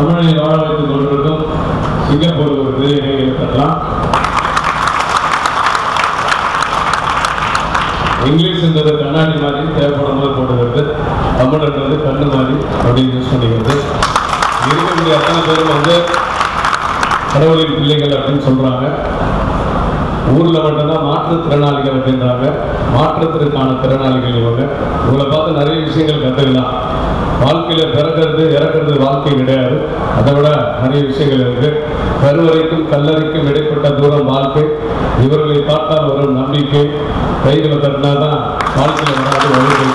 தமிழை வாழ வைத்துக் கொண்டிருக்கும் சிங்கப்பூர் ஒரு பெரிய இணைகளை கட்டலாம் இங்கிலீஷ் என்றது கண்ணாடி மாதிரி தேவைப்படும் போது போட்டுக்கிறது தமிழ்ன்றது கண்ணு மாதிரி அப்படின்னு யூஸ் பண்ணிக்கிறது இருக்கக்கூடிய அத்தனை பேரும் வந்து கடவுளின் பிள்ளைகள் அப்படின்னு சொல்றாங்க ஊர்ல மட்டும்தான் மாற்றுத்திறனாளிகள் அப்படின்றாங்க மாற்றத்திற்கான திறனாளிகள் இவங்க உங்களை பார்த்து நிறைய விஷயங்கள் கற்றுக்கலாம் வாழ்க்கையில பிறக்கிறது இறக்கிறது வாழ்க்கை கிடையாது அதை விட நிறைய விஷயங்கள் இருக்கு கருவறைக்கும் கல்லறைக்கும் இடைப்பட்ட தூரம் வாழ்க்கை இவர்களை பார்த்தால் வரும் நம்பிக்கை கைகளை தட்டினாதான் வாழ்க்கையில வராது வழிகள்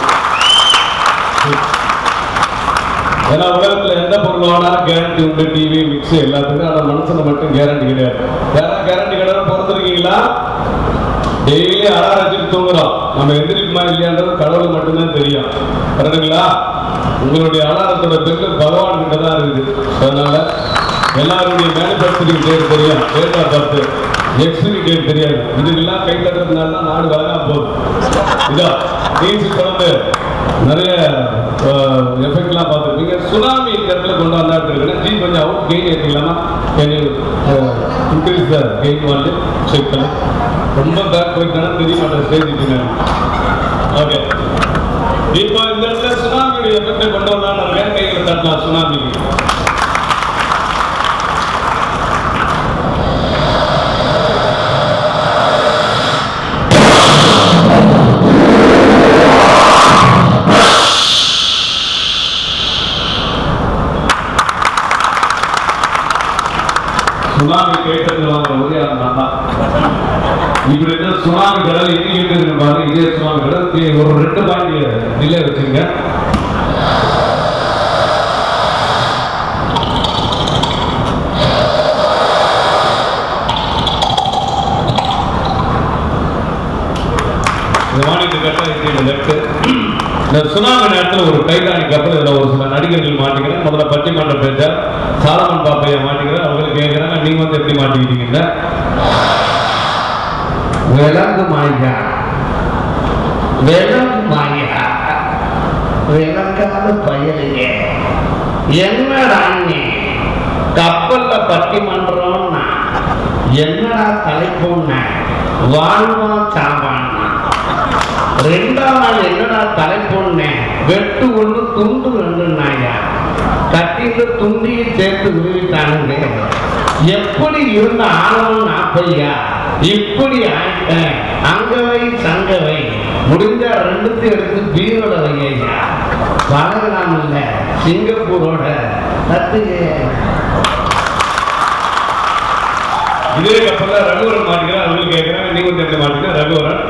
ஏன்னா உலகத்துல எந்த பொருள் வேணாலும் கேரண்டி உண்டு டிவி மிக்ஸி எல்லாத்துக்கும் ஆனா மனுஷனை மட்டும் கேரண்டி கிடையாது யாரா கேரண்டி கிடையாது பொறுத்திருக்கீங்களா டெய்லி அலாரம் வச்சுட்டு தூங்குறோம் நம்ம எந்திரிக்குமா இல்லையான்றது கடவுளுக்கு மட்டும்தான் தெரியும் கரெக்டுங்களா உங்களுடைய அலாரத்தோட பெருக்கு பகவான் கிட்ட தான் இருக்குது அதனால எல்லாருடைய மேனுபேக்சரிங் டேட் தெரியும் date of birth expiry date தெரியாது இதுக்கெல்லாம் கை தட்டுறதுனால தான் நாடு வளரா போகுது இதா நீச்சு தொடர்ந்து நிறைய எஃபெக்ட்லாம் பார்த்துருப்பீங்க சுனாமி இந்த இடத்துல கொண்டு வந்தாட்டு இருக்குன்னா ஜி கொஞ்சம் அவுட் கெயின் ஏற்றிக்கலாமா can you increase the gain வந்து செக் பண்ணி ரொம்ப பேக் போயிட்டாலும் தெரிய மாட்டேன் ஸ்டேஜ் ஓகே இப்போ இந்த இடத்துல சுனாமியுடைய எஃபெக்டை கொண்டு வந்தான்னு இருக்கேன் கையில் தட்டலாம் சுனாமிக்கு சுனாமி கேட்டது வாங்க ஒரே ஆள் நான் தான் இப்படி இருந்தா சுனாமி கடல் எங்க கேட்டு பாருங்க இதே சுனாமி கடல் இ- ஒரு ரெண்டு பாயிண்ட் டிலே வச்சுங்க இந்த மாநில கட்ட லெஃப்ட் இந்த சுனாமி நேரத்தில் ஒரு டைட்டானிக் கப்பல் இதில் ஒரு சில நடிகர்கள் மாட்டிக்கிறேன் முதல்ல பட்டிமன்ற பேச்சார் சாலமன் பாப்பையா மாட்டிக்கிறேன் அவங்களுக்கு கேட்குறாங்க நீங்க வந்து எப்படி மாட்டிக்கிட்டீங்க விலங்கு மாயா விலங்கு மாயா விலங்காத பயலுங்க என்னடா நீ கப்பல்ல பட்டிமன்றம்னா என்னடா தலைப்போன்னா வாழ்வா சாவான்னா ரெண்டாம் நாள் என்னடா தலைப்போன்னே வெட்டு ஒண்ணு துண்டு ரெண்டு நாயா கட்டிட்டு துண்டியும் சேர்த்து விடுவிட்டானுங்க எப்படி இருந்த ஆழமும் நாப்பையா இப்படி ஆயிட்டேன் அங்கவை சங்கவை முடிஞ்ச ரெண்டுத்தையும் எடுத்து பீரோட வையா பழகலாம் இல்ல சிங்கப்பூரோட கத்துங்க இதே கப்பல்ல ரகுவரன் மாட்டிக்கிறேன் அவங்களுக்கு கேட்குறாங்க நீங்க வந்து எப்படி மாட்டிக்கிறேன் ரகுவரன்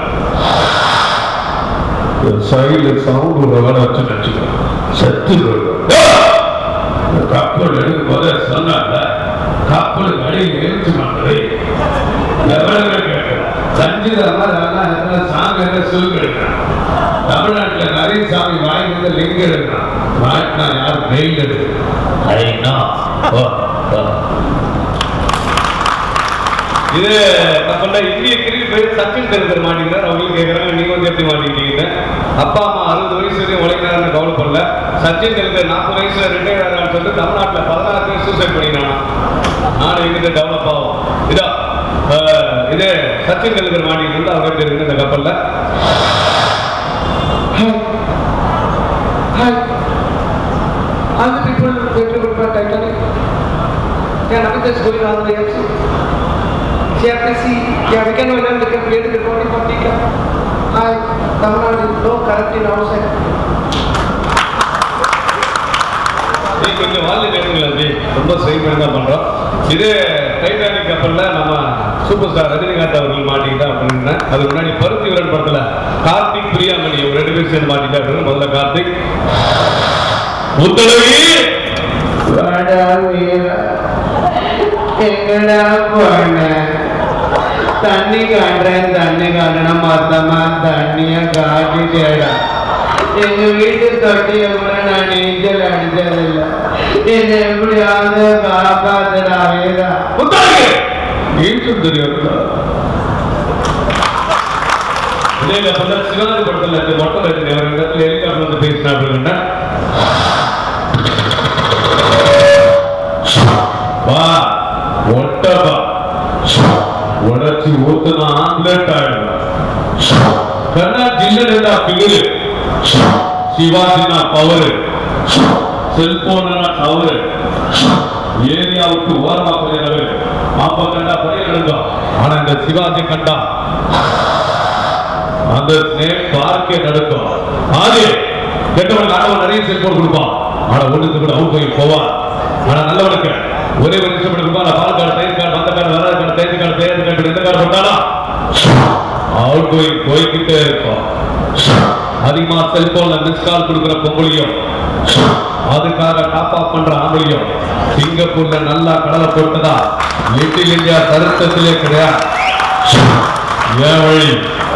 சைடில் சவுண்ட் ஒரு வேலை வச்சு நினச்சிக்கிறேன் செத்து கப்பல் எடுக்கும் போது சொன்னாங்க கப்பலுக்கு அடியில் எழுத்து மாட்டது எவ்வளவு கேட்கிறேன் சஞ்சிதமா அதெல்லாம் எத்தனை சாமி என்ன சொல்லி எடுக்கிறான் தமிழ்நாட்டில் நிறைய சாமி வாங்கி வந்து லிங்க் எடுக்கிறான் மாட்டினா யார் பெயில் எடுக்கு ஐநா ஓ ஓ இது கப்பல்ல இந்திய கிரிக்கெட் பிளேயர் சச்சின் டெண்டுல்கர் மாட்டிக்கிறார் அவங்களுக்கு கேட்கறாங்க நீங்க வந்து எப்படி மாட்டிக்கிட்டீங்க அப்பா அம்மா அறுபது வயசு வரையும் உழைக்கிறாருன்னு கவலைப்படல சச்சின் டெண்டுல்கர் நாற்பது வயசுல ரிட்டையர் ஆகிறான்னு சொல்லிட்டு தமிழ்நாட்டில் பதினாறு பேர் சூசைட் பண்ணிக்கிறானா நாடு எங்கிட்ட டெவலப் ஆகும் இதோ அஹ், இது சச்சின் டெண்டுல்கர் மாட்டிக்கிட்டு இருந்தா அவர் எப்படி இருக்கு இந்த கப்பல்ல Hi. All the people going to look for Titanic. Yeah, nothing that's going on in the FC. CRTC, yeah, we can go and look at create a reporting for Tika. Hi, Tamil Nadu, no corrupting outside. நீ கொஞ்சம் வாழ்ந்து கேட்டுங்களா G ரொம்ப செய்முறை தான் பண்றோம் இது Titanic கப்பல்ல நம்ம சூப்பர் ஸ்டார் ரஜினிகாந்த் அவர்கள் மாட்டிக்கிட்டா அப்படின்னு அதுக்கு முன்னாடி பருத்தி வீரன் படத்துல கார்த்திக் பிரியாமணி ஒரு ரெண்டு பேரும் சேர்ந்து மாட்டிக்கிட்டா அப்படின்னு முதல்ல கார்த்திக் முத்தலவி வாடா வீரா, எங்கடா போன தண்ணி காட்டுறேன் தண்ணி காட்டணும் மொத்தமா தண்ணிய காட்டிட்டேடா எங்க வீட்டு தொட்டிய கூட நான் நீச்சல் அடிச்சதில்லை என்னை எப்படியாவது காப்பாத்துடா வீரா முத்தலவி நீச்சல் தெரியும் இதே கப்பல்ல சிவாஜி படத்துல இந்த மொட்டை ரஜினி அவர் இந்த இடத்துல ஹெலிகாப்டர் வந்து பேசினா அப்படின்னா வா ஒட்டப்பா உடச்சி ஊத்துனா ஆம்லெட் ஆயிடும் கண்ணா ஜில்லுடா பிகிரு சிவாஜினா பவரு செல்போனா டவரு ஏரியா விட்டு ஓரமா போயிடவே அப்ப கண்டா பழைய நடந்தோம் ஆனா இந்த சிவாஜி கண்டா அந்த ஸ்னேக் பார்க்கே நடக்கும் ஆதி கெட்டவனுக்கு ஆடவன் நிறைய செல்போன் கொடுப்பான் ஆனா ஒண்ணுக்கு கூட அவுட் போய் போவான் ஆனா நல்லவனுக்கு ஒரே ஒரு நிமிஷம் கொடுப்பான் நான் பால் கார்டு தயிர் கார்டு வந்த கார்டு வராத கார்டு தேய்ச்சி கார்டு தேய்ச்சி கார்டு எந்த கார்டு போட்டாலும் அவுட் போய் போய்கிட்டே இருக்கும் அதிகமா செல்போன்ல மிஸ் கால் கொடுக்குற பொம்பளையும் அதுக்காக டாப் ஆஃப் பண்ற ஆம்பளையும் சிங்கப்பூர்ல நல்லா கடலை போட்டதா லிட்டில் இந்தியா சரித்திரத்திலே கிடையாது ஏன் வழி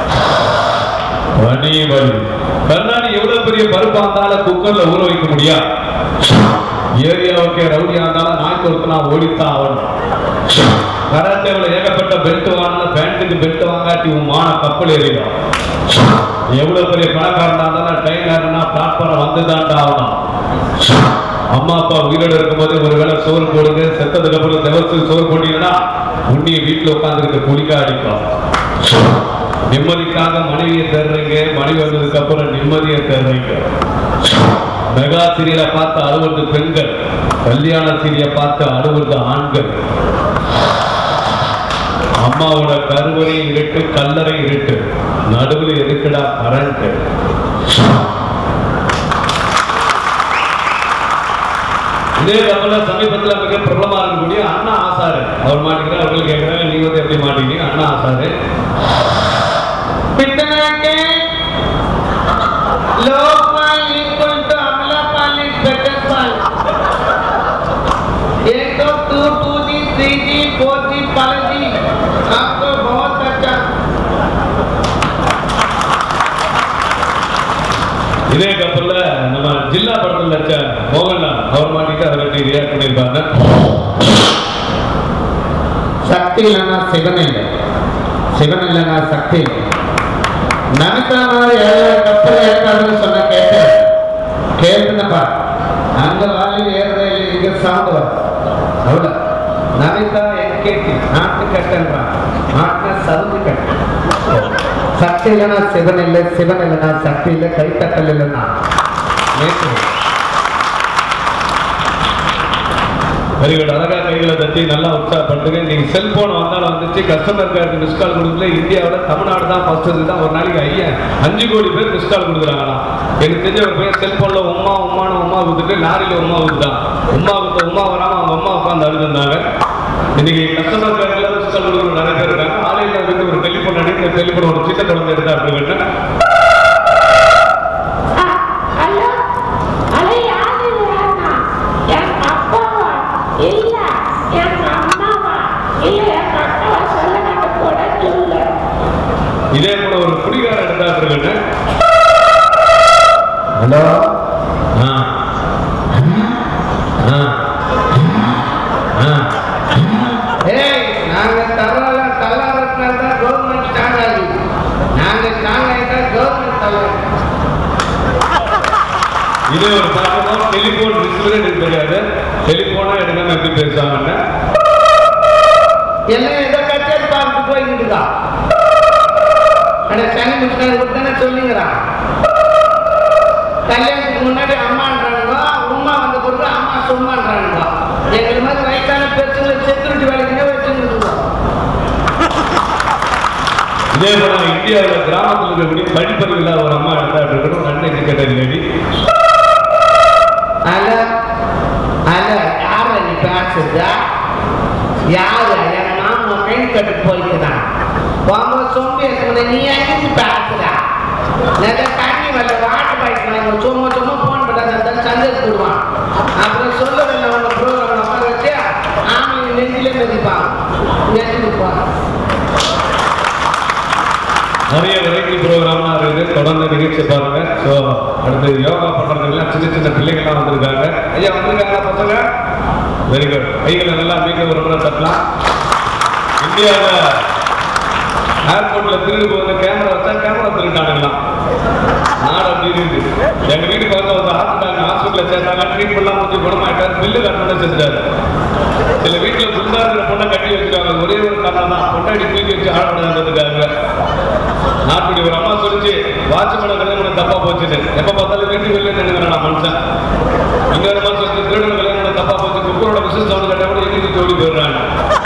பனி வலி கண்ணாடி எவ்வளவு பெரிய பருப்பா இருந்தாலும் குக்கர்ல ஊற வைக்க முடியா ஏரியாவுக்கு ரவுடியா இருந்தாலும் நாய்க்கு ஒருத்தனா ஓடித்தான் ஆகணும் கராத்தேவில் ஏகப்பட்ட பெல்ட் வாங்கினா பேண்ட்டுக்கு பெல்ட் வாங்காட்டி உன் மான கப்பல் ஏறிடும் எவ்வளவு பெரிய பணக்காரனா இருந்தாலும் ட்ரெயின் ஏறினா பிளாட்ஃபார்ம் வந்து தாண்டா ஆகணும் அம்மா அப்பா உயிரோடு இருக்கும்போது ஒருவேளை சோறு போடுங்க செத்ததுக்கு அப்புறம் தேவத்துக்கு சோறு போட்டீங்கன்னா உன்னிய வீட்டுல உட்காந்துருக்க குளிக்கா அடிக்கும் நிம்மதிக்காக மனைவியை தேடுறீங்க மனைவி வந்ததுக்கு அப்புறம் நிம்மதியை தேடுறீங்க மெகா சீரியலை பார்த்து அழுவது பெண்கள் கல்யாண சீரியை பார்த்து அழுவது ஆண்கள் அம்மாவோட கருவறை இருட்டு கல்லறை இருட்டு நடுவில் இருக்குடா கரண்ட் இதே கப்பல சமீபத்துல மிக பிரபலமா இருக்கக்கூடிய அண்ணா ஆசாரு அவர் மாட்டேங்கிறார் அவர்கள் கேட்கிறாங்க நீங்க வந்து எப்படி மாட்டீங்க அண்ணா ஆசாரு कितना के Lokpal equal to Amala Paul is better पाल एक तो two two G three G four G पाल जी आपको बहुत अच्छा இதே கப்பல்ல நம்ம ஜில்லா படத்துல நடிச்ச மோகன்லால் அவர் மாட்டிட்டு அதை பற்றி ரியாக்ட் பண்ணியிருக்காங்க சக்தி இல்லைன்னா சிவன் இல்லை சிவன் இல்லைன்னா சக்தி இல்லை நமிதா மாதிரி ஏழு கப்பல் ஏற்காடுன்னு சொன்ன கேட்டேன் கேட்டுனப்பா அந்த வாலில் ஏறுறே இல்லை இங்க சவுண்ட் வரும் அவ்வளோ நமிதா என்கேடி நாட்டு கட்டன்றான் நாட்டின சவுண்டு கட்டு சக்தி இல்லைன்னா சிவன் இல்லை சிவன் இல்லைன்னா சக்தி இல்லை கைத்தட்டல் இல்லைன்னா நேற்று வெரி குட் அழகா கைகளை தட்டி நல்லா உற்சாகப்படுத்துங்க நீங்க செல்போன் வந்தாலும் வந்துச்சு கஸ்டமர் கேருக்கு மிஸ் கால் கொடுக்கல இந்தியாவுல தமிழ்நாடு தான் ஃபர்ஸ்ட் தான் ஒரு நாளைக்கு ஐயா அஞ்சு கோடி பேர் மிஸ் கால் கொடுக்குறாங்களாம் எனக்கு தெரிஞ்ச ஒரு பையன் செல்போன்ல உமா உமான்னு உமா கொடுத்துட்டு லாரியில உமா கொடுத்தான் உமா கொடுத்த உமா வராம அவங்க அம்மா உட்காந்து அழுதுருந்தாங்க இன்னைக்கு கஸ்டமர் கேர்ல மிஸ் கால் கொடுக்குற நிறைய பேர் இருக்காங்க ஆலையில வந்து ஒரு டெலிஃபோன் அடிக்கிற டெலிஃபோன் ஒரு சின்ன குழந்தை எடுத்தா அப்படின்னு ஹலோ ஹலோ யாரு வேணா என் அப்பாவா இல்ல என் அம்மாவா இல்ல என் அக்காவா சொல்லுங்க கூட சொல்லு இதே போல ஒரு குடிகார எடுத்தா அப்படின்னு ஹலோ ஆ. ஆ. ஆ. ஏய் நாங்க தரல தள்ளாரத்னா தான் கவர்மெண்ட் ஸ்டாண்ட் ஆகி நாங்க ஸ்டாண்ட் ஆகிட்டா கவர்மெண்ட் தள்ள இதே ஒரு பழக்கமா டெலிபோன் ரிசீவரே எனக்கு தெரியாது டெலிபோனா எடுக்காம எப்படி பேசுவாங்கன்னு எல்லாம் ஏதோ கச்சேரி பார்த்து போய்கிட்டுதா அட சனி முட்டாள் கொடுத்தானே சொல்லுங்கிறான் கல்யாணத்துக்கு முன்னாடி அம்மான்றானுங்க உமா வந்த பிறகு அம்மா சும்மான்றானுங்க எங்களை மாதிரி வயசான பெருசுங்களை செக்யூரிட்டி வேலைக்குனே வச்சுருந்துருக்கோம் இதே போல இந்தியாவில் கிராமத்தில் இருக்கக்கூடிய படிப்பறிவு இல்லாத ஒரு அம்மா எடுத்தா இருக்கட்டும் ஒரு அண்ணன் எஜுகேட்டட் லேடி அல அல யார நீ பேசுறதா யாரு என் மாமா பெண் கட்டு போய்க்குதான் உங்க சொம்பி எடுத்து நீ எங்க பேசுறா நல்ல தண்ணி வரல வாட்டர் பாய்க்கு நாங்கள் சும்மா சும்மா போன் பண்ணாத சந்தேகம் போடுவான் அப்புறம் சொல்லவில்லை உங்க ப்ரோக்ராம் உட்கார வச்சு ஆமை நெஞ்சிலே மதிப்பான் நெஞ்சிருப்பான் நிறைய வெரைட்டி ப்ரோக்ராம்லாம் இருக்குது தொடர்ந்து நிகழ்ச்சி பாருங்க ஸோ அடுத்து யோகா பண்றதுக்கெல்லாம் சின்ன சின்ன பிள்ளைங்கள்லாம் வந்திருக்காங்க ஐயா வந்திருக்காங்களா பசங்க வெரி குட் கைகளை நல்லா மீண்டும் ஒரு முறை தட்டலாம் இந்தியாவில் ஏர்போர்ட்ல திருடு போகிற கேமரா வச்சா கேமரா திருட்டானுங்களாம் நாடு அப்படி இருக்கு எங்க வீட்டுக்கு வந்து ஒரு ஹாஸ்பிட்டல் ஹாஸ்பிட்டல் சேர்த்தாங்க ட்ரீட்மெண்ட்லாம் முடிஞ்சு குணமாயிட்டார் பில்லு கட்டணும் செஞ்சாரு சில வீட்டுல குண்டா இருக்கிற பொண்ணை கட்டி வச்சிருக்காங்க ஒரே ஒரு காரணம் தான் பொண்டாடி தூக்கி வச்சு ஆடக்கூடாதுன்றதுக்காக நாட்டுடைய ஒரு அம்மா சொல்லிச்சு வாட்ச்மேன கல்யாணம் தப்பா போச்சுன்னு எப்ப பார்த்தாலும் வீட்டுக்கு வெளியே நினைக்கிறேன் நான் மனுஷன் இன்னொரு அம்மா சொல்லிச்சு திருடன் கல்யாணம் தப்பா போச்சு குக்கரோட விசில் சவுண்ட் கட்ட கூட எங்கிட்டு ஓடி போயிடுறாங்க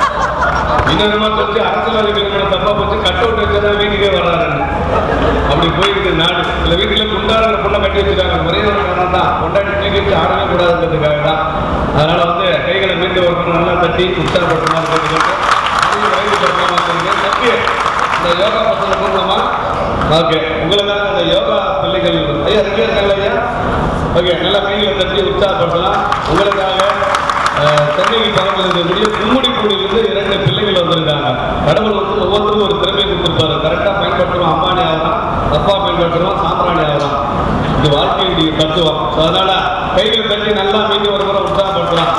இன்னொரு அம்மா சொல்லிச்சு அரசியல்வாதி கல்யாணம் தப்பா போச்சு கட் அவுட் வச்சதான் வீட்டுக்கே வர்றாருன்னு அப்படி போயிருக்கு நாடு சில வீட்டுல குண்டாடுற பொண்ணை கட்டி வச்சிருக்காங்க ஒரே ஒரு காரணம் தான் பொண்டாட்டி தூக்கி வச்சு ஆடவே கூடாதுன்றதுக்காக தான் அதனால வந்து கைகளை மீண்டு ஒரு நல்லா தட்டி உற்சாகப்படுத்தமா கேட்டுக்கிட்டு அதையும் வயது படுத்தமா சொல்லுங்க தப்பி இந்த யோகா பசங்க கூப்பிடலாமா ஓகே உங்களுக்காக அந்த யோகா பிள்ளைகள் ஐயா ரெடியா இருக்காங்களா ஐயா ஓகே நல்லா கைகளை தட்டி உற்சாகப்படுத்தலாம் உங்களுக்காக அஹ், சென்னை பக்கத்தில் இருக்கக்கூடிய கும்முடிப்பூடியிலிருந்து இரண்டு பிள்ளைகள் வந்திருக்காங்க கடவுள் வந்து ஒவ்வொருத்தருக்கும் ஒரு திறமை கொடுத்துருப்பாரு கரெக்டாக பயன்படுத்துறோம் அம்பானி ஆகலாம் தப்பா பயன்படுத்துறோம் சாம்பிராணி ஆகலாம் இது வாழ்க்கையுடைய தத்துவம் So, அதனால கைகளை தட்டி நல்லா மீண்டும் ஒரு முறை உற்சாகப்படுத்தலாம்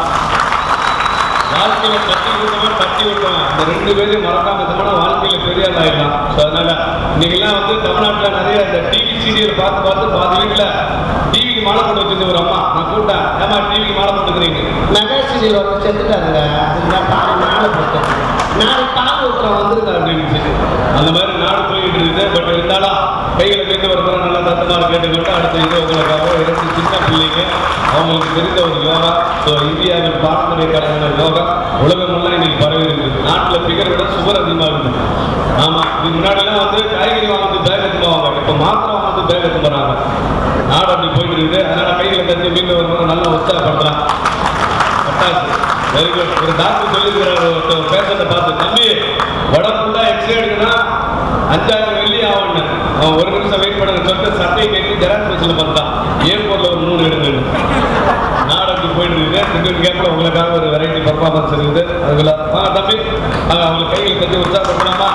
வாழ்க்கையில தட்டி விட்டவன் தட்டி விட்டவன் இந்த ரெண்டு பேரையும் மறக்காம இருந்தோம்னா வாழ்க்கையில பெரிய ஆயிடலாம் ஸோ அதனால இன்னைக்கெல்லாம் வந்து தமிழ்நாட்டுல நிறைய இந்த டிவி சீரியல் பார்த்து பார்த்து பாதி வீட்டுல டிவிக்கு மாலை போட்டு வச்சிருந்த ஒரு அம்மா நான் கூப்பிட்டேன் ஏமா டிவிக்கு மாலை போட்டுக்கிறீங்க நகைச்சுவை ஒரு செத்துட்டாருங்க அதுதான் பாரு நாளை போட்டு நாளை பால் ஊற்றுறோம் வந்திருக்கா அப்படின்னு அந்த மாதிரி நாடு போயிட்டு இருக்குது பட் இருந்தாலும் கைகளை கேட்டு ஒரு முறை நல்லா தத்தமாக கேட்டுக்கிட்டு அடுத்த இது உங்களுக்காக இரண்டு சின்ன பிள்ளைங்க அவங்களுக்கு தெரிந்த ஒரு யோகா ஸோ இந்தியாவின் பாரம்பரிய கலைஞர் யோகா உலகமெல்லாம் இன்னைக்கு பரவி இருக்குது நாட்டில் ஃபிகர் விட சுகர் அதிகமாக இருக்குது ஆமா இது முன்னாடிலாம் வந்து காய்கறி வாங்குறது பேக் எடுத்துவாங்க இப்போ மாத்திரை வாங்குறது பேக் எடுத்து போறாங்க நாடு அப்படி போயிட்டு இருக்குது அதனால கைகளை தட்டி மீண்டும் ஒரு முறை நல்லா உற்சாகப்படுத்தலாம் பட்டாசு வெரி குட் ஒரு டாக்டர் சொல்லியிருக்கிறார் ஒருத்தர் பேஷண்ட்டை பார்த்து தம்பி உடம்பு ஃபுல்லாக எக்ஸ்ரே எடுக்கணும்னா அஞ்சாயிரம் வெள்ளி ஆகும்னு அவன் ஒரு நிமிஷம் வெயிட் பண்ணுங்க சொல்லிட்டு சட்டையை கட்டி ஜெராக்ஸ் வச்சுல பார்த்தான் ஏன் பொருள் ஒரு மூணு எடுக்கணும் நாடு அப்படி போயிட்டு இருக்குது செகண்ட் கேப்பில் உங்களுக்காக ஒரு வெரைட்டி பர்ஃபார்மன்ஸ் இருக்குது அதுக்குள்ள வாங்க தம்பி வாங்க அவங்களுக்கு கையில் கட்டி உற்சாகப்படுத்தலாமா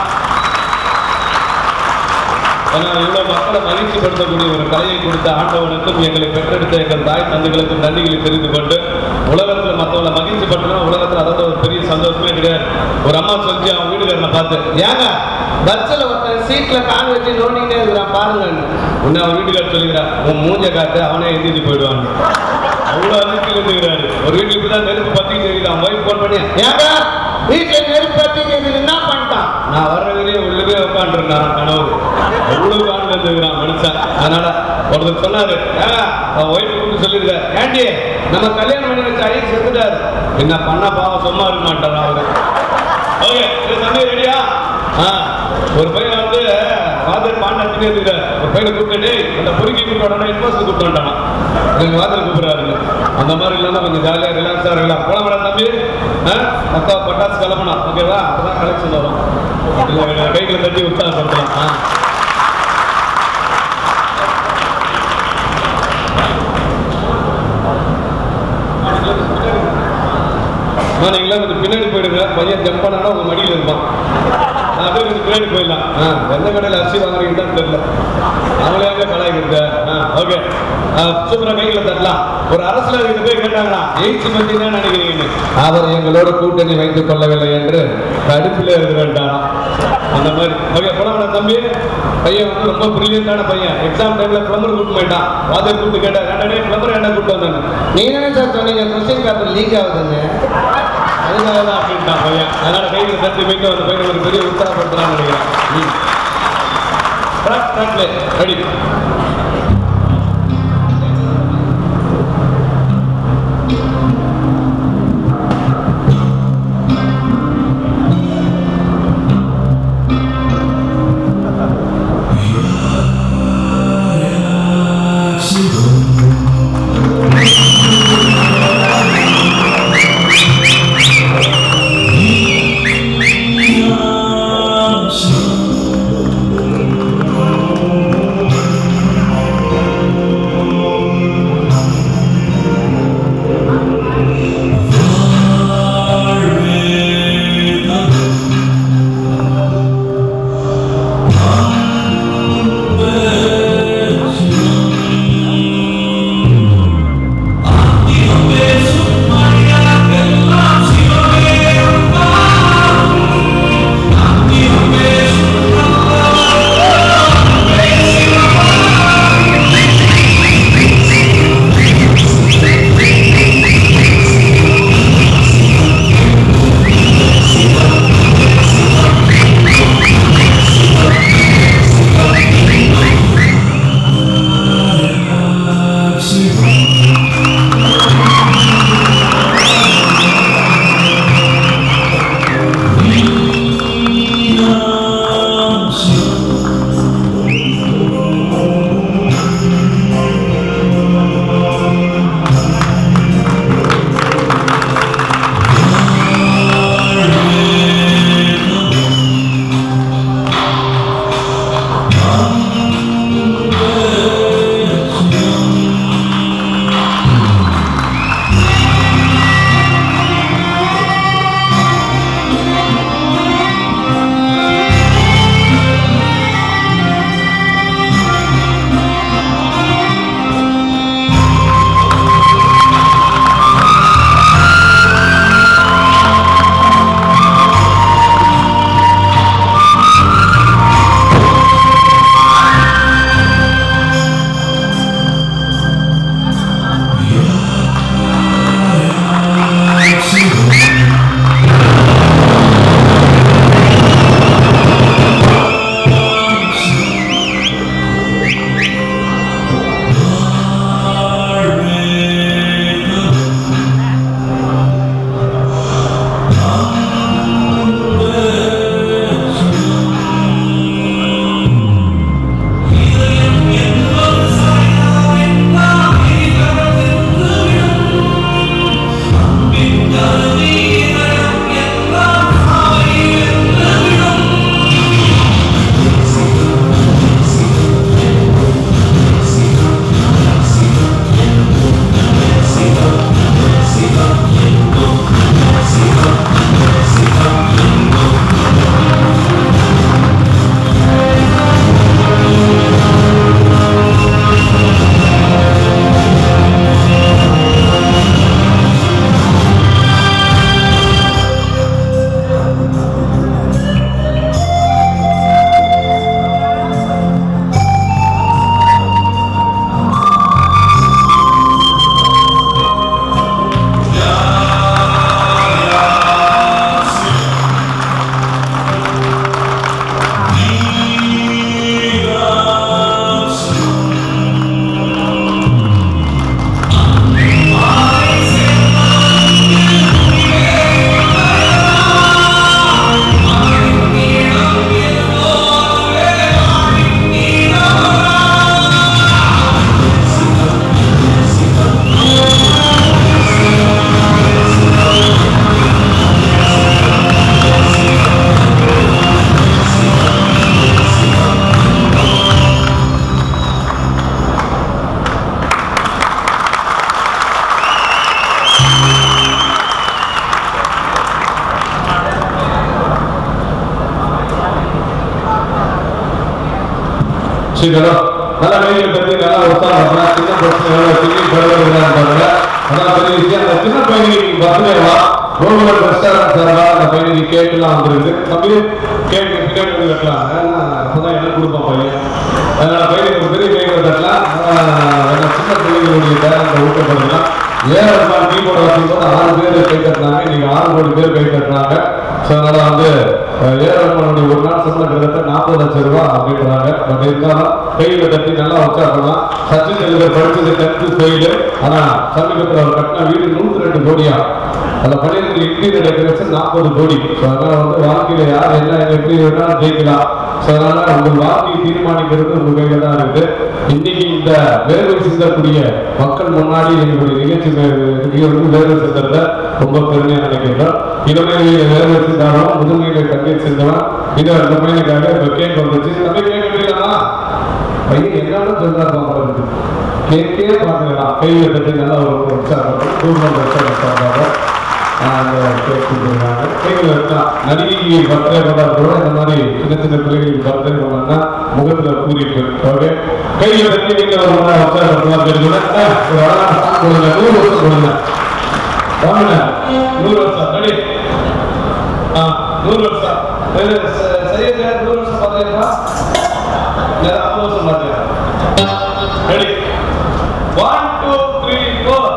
ஆனால் இவ்வளவு மக்களை மகிழ்ச்சிப்படுத்தக்கூடிய ஒரு கலையை கொடுத்த ஆண்டவனுக்கும் எங்களை பெற்றெடுத்த எங்கள் தாய் தந்தைகளுக்கும் நன்றிகளை தெரிந்து கொண்டு உலகத்துல மற்றவங்களை மகிழ்ச்சிப்படுத்தணும் உலகத்துல அதாவது ஒரு பெரிய சந்தோஷமே கிடையாது ஒரு அம்மா சொல்லி அவன் வீடுகாரனை பார்த்து ஏங்க பஸ்ஸில் ஒருத்தன் சீட்டில் கால் வச்சு நோண்டிக்கிட்டே இருக்கிறான் பாருங்க உன்னை அவன் வீட்டுக்கார சொல்லிக்கிறான் உன் மூஞ்ச காத்து அவனே எந்திரிச்சு போயிடுவான் அவ்வளவு அதிர்ச்சியில் இருந்துக்கிறாரு ஒரு வீட்டுக்கு தான் நெருப்பு பத்திக்கிட்டு இருக்குது அவன் ஒய்ஃப் ஃபோன் பண்ணி ஏங்க வீட்டில் நெருப்பு பற்றிக்கிறது என்ன பண்ணிட்டான் நான் வர்ற வரையும் உள்ளவே உட்காந்துருந்தான் கனவு அவ்வளவு ஆண்டு இருந்துக்கிறான் மனுஷன் அதனால ஒருத்தர் சொன்னாரு ஏங்க அவன் ஒய்ஃப் கூப்பிட்டு சொல்லியிருக்காரு ஏண்டி நம்ம கல்யாணம் பண்ணி வச்ச ஐயர் செத்துட்டாரு என்ன பண்ண பாவம் சும்மா இருக்க மாட்டாரா அவரு ஓகே இது தம்பி ரெடியா ஆ ஒரு பையன் வந்து வாதர் பாண்டாத்தினே இருக்கிறார் ஒரு பையனை கூப்பிட்டு அந்த பொறுக்கி கூப்பிட்டு இன்வெஸ்ட் கூப்பிட்டு வந்தானா எங்க வாதர் கூப்பிடுறாரு அந்த மாதிரி இல்லாம கொஞ்சம் ஜாலியா ரிலாக்ஸா இருக்கலாம் போலாம் மேடம் தம்பி ஆ? அக்கா பட்டாசு கிளம்பணும் ஓகேவா அப்பதான் கலெக்ஷன் வரும் இல்ல, கைகளை தட்டி உற்சாகப்படுத்தலாம் ஆ. அம்மா, நீங்களா கொஞ்சம் பின்னாடி போயிடுங்க பையன் ஜம்ப் பண்ணா உங்க மடியில் இருப்பான் நான் அப்படியே கொஞ்சம் பின்னாடி போயிடலாம் ஆ எந்த கடையில் அரிசி வாங்குறீங்கன்னு தெரியல அவங்களே அங்கே கலாய்க்கிறது ஆ ஓகே சூப்பரா கைகளை தட்டலாம் ஒரு அரசியல் போய் கேட்டாங்களா எயிட்ஸ் பத்தி தான் நினைக்கிறீங்கன்னு அவர் எங்களோட கூட்டணி வைத்துக் கொள்ளவில்லை என்று கடுப்பில் இருக்கிறான் அந்த மாதிரி ஓகே போலாம் தம்பி பையன் வந்து ரொம்ப பிரில்லியண்டான பையன் எக்ஸாம் டைம்ல பிளம்பர் கூட்டு போயிட்டான் வாதர் கூட்டு கேட்டா ரெண்டே பிளம்பர் என்ன கூட்டு வந்தாங்க நீங்க தானே சார் சொன்னீங்க கொஸ்டின் பேப்பர் லீக் ஆகுதுன்னு அதுக்காக தான் அப்படின்ட்டான் பையன் அதனால கையில் தட்டி போயிட்டு அந்த பையன் ஒரு பெரிய உற்சாகப்படுத்தலாம்னு நினைக்கிறேன் ரெடி Thank சீக்கிரம் நல்லா கையை பத்தி நல்லா உற்சாகம் பண்ணா சின்ன பசங்க சின்ன குழந்தைங்க அதான் பெரிய விஷயம் அந்த சின்ன பையனுக்கு பர்த்டேவா கோகுலம் ரெஸ்டாரண்ட் சார்பா அந்த பையனுக்கு கேக்குலாம் வந்துருக்கு தம்பி கேக்கு பின்னாடி வந்து கட்டலாம் ஏன்னா அப்பதான் எனக்கு கொடுப்பான் பையன் அதனால பையனுக்கு ஒரு பெரிய கேக்கு கட்டலாம் ஆஹ் சின்ன பிள்ளைகளுடைய டேலண்ட்டை ஊக்கப்படுத்தலாம் ஏன் ரஹ்மான் கீபோர்டு வச்சும்போது ஆறு பேர் கை தட்டுறாங்க இன்னைக்கு ஆறு கோடி பேர் கை தட்டுறாங்க ஸோ அதனால வந்து அஹ், ஏ ரஹ்மானுடைய ஒரு நாள் சம்பளம் கிட்டத்தட்ட நாற்பது லட்சம் ரூபாய் அப்படின்றாங்க பட் இருந்தாலும் கையில தட்டி நல்லா உற்சாகலாம் சச்சின் டெண்டுல்கர் படிச்சது டென்த்து ஃபெயிலு ஆனா சமீபத்தில் அவர் கட்டின வீடு நூத்தி ரெண்டு கோடியா அதில் பண்ணியிருக்க இன்டீரியர் டெக்கரேஷன் நாற்பது கோடி ஸோ அதனால வந்து வாழ்க்கையில யார் என்ன எப்படி வேணாலும் ஜெயிக்கலாம் ஸோ அதனால உங்கள் வாழ்க்கையை தீர்மானிக்கிறது உங்க கையில தான் இருக்கு இன்னைக்கு இந்த வேர்வை சிந்தக்கூடிய மக்கள் முன்னாடி எங்களுடைய நிகழ்ச்சி வே- வந்து வேர்வை சிந்தறத ரொம்ப பெருமையா நினைக்கின்றோம் இளமையில வேர்வை சிந்தாலும் முதுமையில கண்ணீர் சிந்தவன் இது அந்த பையனுக்காக இப்போ கேக் வந்துச்சு தம்பி கேக் வெட்டிடலாமா பையன் என்னன்னு சொல்றாரு பாருங்க கேக்கே பார்த்துக்கலாம் கையில் தட்டி நல்லா ஒரு உற்சாகம் தூக்கம் உற்சாகம் அந்த கேக் கொடுத்துருக்காங்க கையில் வைக்கலாம் நடிகை பர்த்டே கொண்டாடுறோட இந்த மாதிரி சின்ன சின்ன பிள்ளைகளுக்கு பர்த்டே கொண்டாடினா முகத்துல கூறிட்டு ஓகே கையில் வச்சு நீங்க ஒரு முறை உற்சாகம் தெரிஞ்சுன்னா ஒரு அழகான song கொடுங்க நூறு வருஷம் கொடுங்க வாங்க நூறு வருஷம் ரெடி ஆ நூறு வருஷம் இது ச- சரியா சார் நூறு வருஷம் பார்த்தீங்களா இல்லை ஐம்பது வருஷம் பார்த்தீங்களா ready one two three four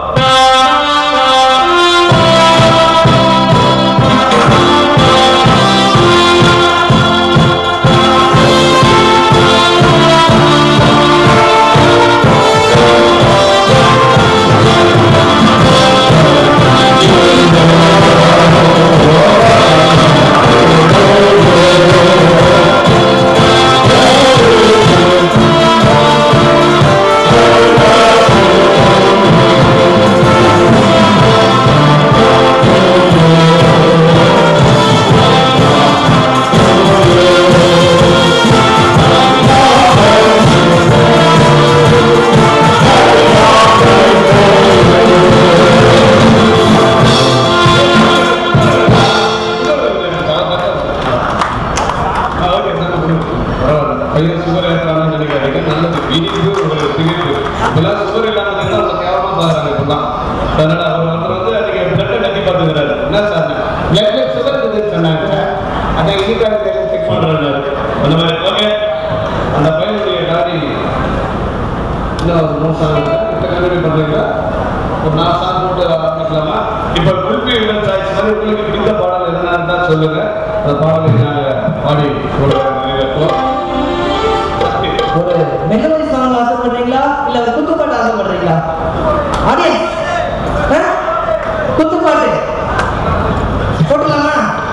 பையன் சுகர் ஏற்றான்னு நினைக்காதீங்க நல்லது இனிப்பு உங்களுக்கு திணிப்பு இதெல்லாம் சுகர் இல்லாம இருந்தா அவங்க கேவலமா பாக்குறாங்க இப்பெல்லாம் அதனால அவர் அவர் வந்து அன்னைக்கு பிளட்டை கட்டி பார்த்துக்கிறாரு என்ன சார் பிளட்ல சுகர் இருக்குதுன்னு சொன்னாங்க அதை இனிக்காக செக் செக் பண்றாங்க பண்றாரு அந்த மாதிரி ஓகே அந்த பையனுடைய டாடி இன்னும் ஒரு மூணு சாங் இப்போ கண்டினியூ பண்றீங்களா ஒரு நாலு சாங் போட்டு ஆரம்பிக்கலாமா இப்போ குல்பி விமன் சாய்ஸ் மாதிரி உங்களுக்கு பிடித்த பாடல் எதனா இருந்தா சொல்லுங்க அந்த பாடலை நாங்கள் பாடி உங்களுக்கு நிறைவேற்றுவோம் ஒரு மெலோடி சாங் ஆசைப்படுறீங்களா இல்ல ஒரு குத்துப்பாட்டு ஆசைப்படுறீங்களா ஆடியன்ஸ் குத்துப்பாட்டு போட்டுலாமா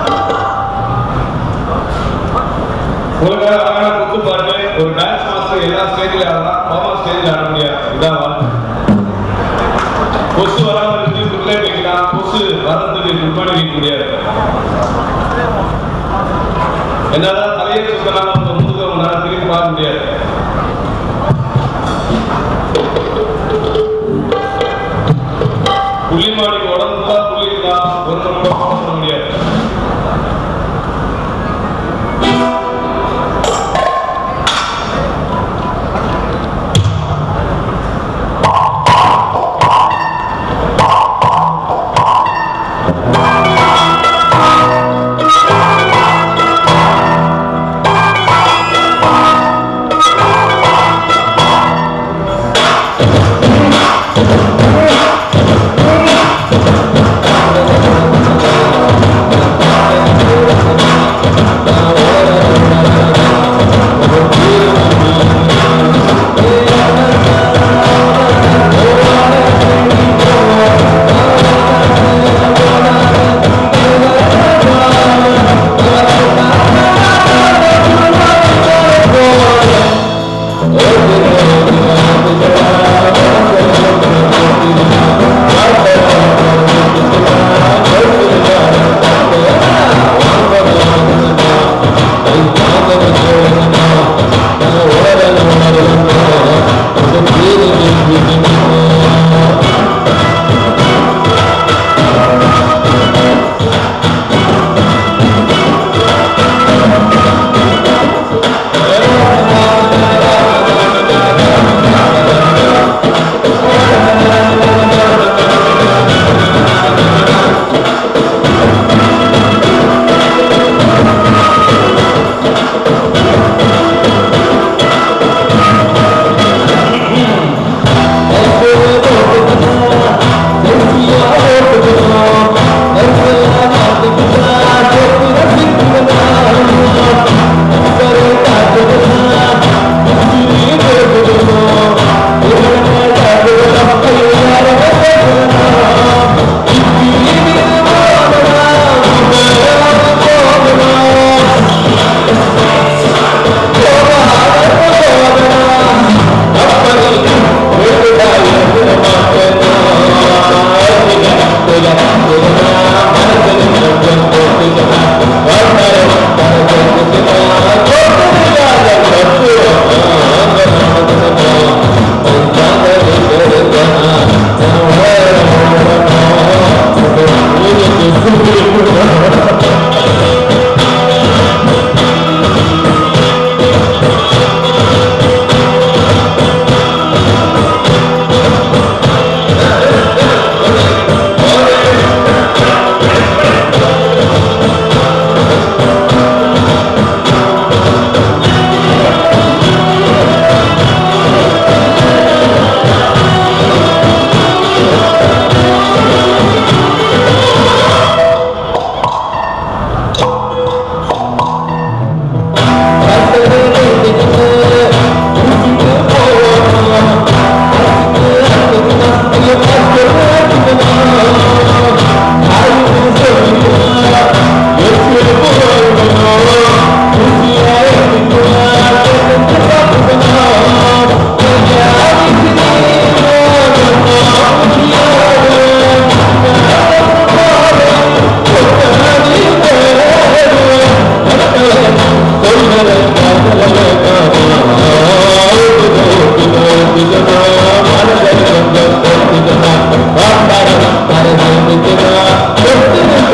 உங்களுக்கு அழகான குத்து பாட்டு ஒரு டான்ஸ் மாஸ்டர் எல்லா ஸ்டேஜில் ஆடலாம் பாமா ஸ்டேஜில் ஆட முடியாது இதான் வாழ்க்கை கொசு வராம இருக்கு உள்ளே வைக்கலாம் கொசு வர்றதுக்கு முன்னாடி வைக்க முடியாது என்னதான் தலையை சுத்தலாம் அந்த முதுக உங்களால திரும்பி பார்க்க முடியாது புள்ளிமாடி உடம்பு தான் புள்ளி தான் ஒரு நம்ம பண்ண முடியாது ஆ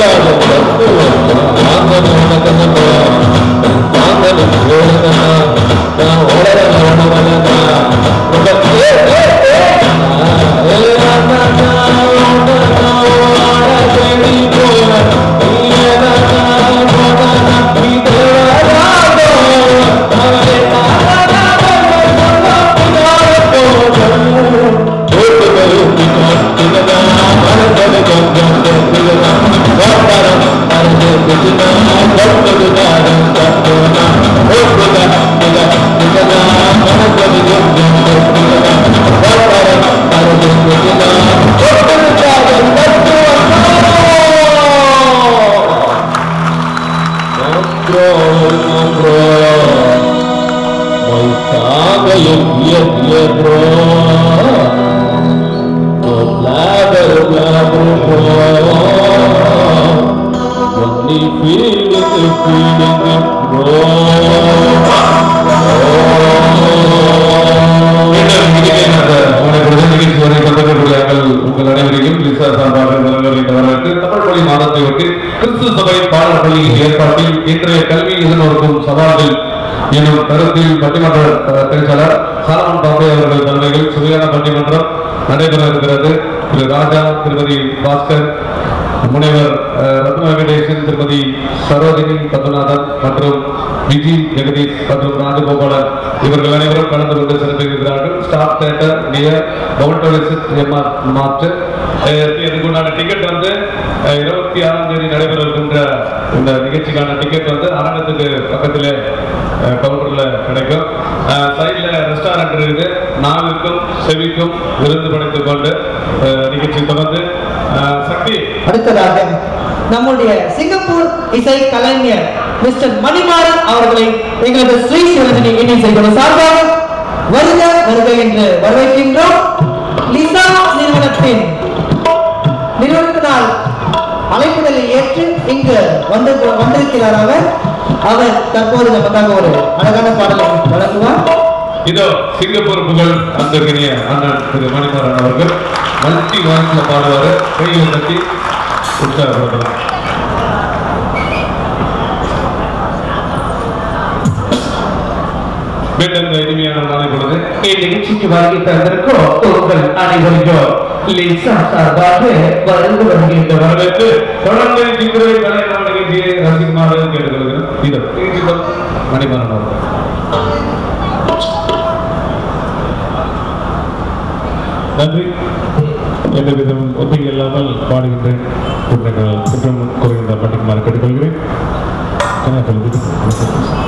மீண்டும் நிகழ்ச்சியான உங்களுடைய நிகழ்ச்சி வரை பங்கேற்றுள்ளார்கள் உங்கள் அனைவரையும் லிசா சார்பாக வரவேற்க வரவேற்று தமிழ் மொழி மாதத்தை ஒட்டி கிறிஸ்து சபை பாடல் பள்ளியின் ஏற்பாட்டில் இன்றைய கல்வி எதிர்நோக்கும் சவால்கள் எனும் கருத்தில் பட்டிமன்ற அஹ், பேச்சாளர் சாலமன் பாப்பே அவர்கள் தலைமையில் சுவையான பட்டிமன்றம் நடைபெற இருக்கிறது திரு ராஜா திருமதி பாஸ்கர் முனைவர் அஹ், ரத்ன வெங்கடேசன் திருமதி சரோஜினி பத்மநாதன் மற்றும் விஜி ஜெகதீஷ் மற்றும் ராஜகோபாலன் இவர்கள் அனைவரும் கலந்து கொண்டு சிறப்பிக்கிறார்கள் ஸ்டார் தேட்டர் நியர் பவுண்டோலிசிட் எம்ஆர் மாற்று இதுக்குண்டான டிக்கெட் வந்து அஹ், இருபத்தி ஆறாம் தேதி நடைபெற இருக்கின்ற இந்த நிகழ்ச்சிக்கான டிக்கெட் வந்து அரங்கத்துக்கு பக்கத்தில் கவுண்டர்ல கிடைக்கும் சைட்ல ரெஸ்டாரண்ட் இருக்குது நாவுக்கும் செவிக்கும் விருந்து படைத்துக் கொண்டு அஹ், நிகழ்ச்சி தொடர்ந்து அஹ், சக்தி அடுத்ததாக நம்முடைய சிங்கப்பூர் இசை கலைஞர் மிஸ்டர் மணிமாறன் அவர்களை எங்களது ஸ்ரீ சிவரஞ்சனி இன்னிசை குழு சார்பாக வருக வருக என்று வரவேற்கின்றோம் லிசா நிறுவனத்தின் நிறுவனத்தினால் அழைப்புதலை ஏற்று இங்கு வந்து வந்திருக்கிறார் அவர் அவர் தற்போது நமக்காக ஒரு அழகான பாடலை வழங்குவார் இதோ சிங்கப்பூர் புகழ் அந்தகனிய அண்ணன் திரு மணிமாறன் அவர்கள் மல்டி வாய்ஸ்ல பாடுவாரு கையை தட்டி உற்சாகப்படுத்தலாம் மீண்டும் இந்த இனிமையான நாளை பொழுது நிகழ்ச்சிக்கு வருகை தந்திருக்கோம் உங்கள் அனைவருக்கும் லிசா சார்பாக வருந்து வருகின்ற வரவேற்று தொடர்ந்து சிங்குரை கலைஞர் நிகழ்ச்சியை ரசிக்குமாறு கேட்டுக்கொள்கிறேன் இதோ நிகழ்ச்சி தொடர்ந்து மணிமாறன் அவர்கள் நன்றி எந்த விதம் ஒத்திகை இல்லாமல் பாடுகின்றேன் குற்றங்கள் குற்றம் கூறுகின்ற பண்டிகை கேட்டுக்கொள்கிறேன் என்ன சொல்லுது